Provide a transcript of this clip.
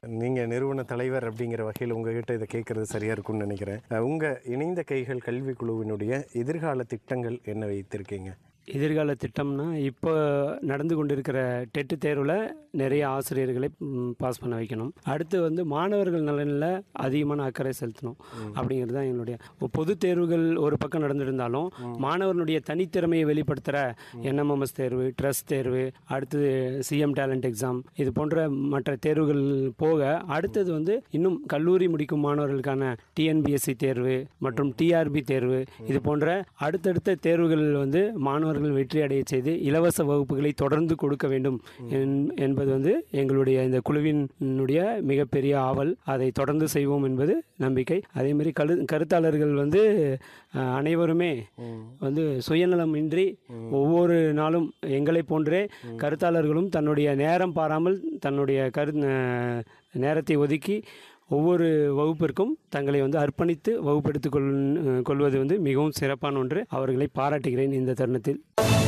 நீங்கள் நிறுவன தலைவர் அப்படிங்கிற வகையில் உங்ககிட்ட இதை கேட்குறது சரியாக இருக்கும்னு நினைக்கிறேன் உங்கள் இணைந்த கைகள் கல்விக் குழுவினுடைய எதிர்கால திட்டங்கள் என்ன வைத்திருக்கீங்க எதிர்கால திட்டம்னா இப்போ நடந்து கொண்டிருக்கிற டெட்டு தேர்வில் நிறைய ஆசிரியர்களை ம், பாஸ் பண்ண வைக்கணும் அடுத்து வந்து மாணவர்கள் நலனில் அதிகமான அக்கறை செலுத்தணும் அப்படிங்கிறது தான் எங்களுடைய இப்போ பொது தேர்வுகள் ஒரு பக்கம் நடந்திருந்தாலும் மாணவர்களுடைய தனித்திறமையை வெளிப்படுத்துகிற என்எம்எம்எஸ் தேர்வு ட்ரஸ்ட் தேர்வு அடுத்தது சிஎம் டேலண்ட் எக்ஸாம் இது போன்ற மற்ற தேர்வுகள் போக அடுத்தது வந்து இன்னும் கல்லூரி முடிக்கும் மாணவர்களுக்கான டிஎன்பிஎஸ்சி தேர்வு மற்றும் டிஆர்பி தேர்வு இது போன்ற அடுத்தடுத்த தேர்வுகள் வந்து மாணவர்கள் வெற்றி அடைய செய்து இலவச வகுப்புகளை தொடர்ந்து கொடுக்க வேண்டும் என்- என்பது வந்து எங்களுடைய இந்த குழுவினுடைய மிகப்பெரிய ஆவல் அதை தொடர்ந்து செய்வோம் என்பது நம்பிக்கை அதே மாதிரி கரு கருத்தாளர்கள் வந்து அஹ், அனைவருமே வந்து சுயநலமின்றி ஒவ்வொரு நாளும் எங்களைப் போன்றே கருத்தாளர்களும் தன்னுடைய நேரம் பாராமல் தன்னுடைய கரு அஹ், நேரத்தை ஒதுக்கி ஒவ்வொரு வகுப்பிற்கும் தங்களை வந்து அர்ப்பணித்து வகுப்பெடுத்துக் கொள் கொள்வது வந்து மிகவும் சிறப்பான ஒன்று அவர்களை பாராட்டுகிறேன் இந்த தருணத்தில்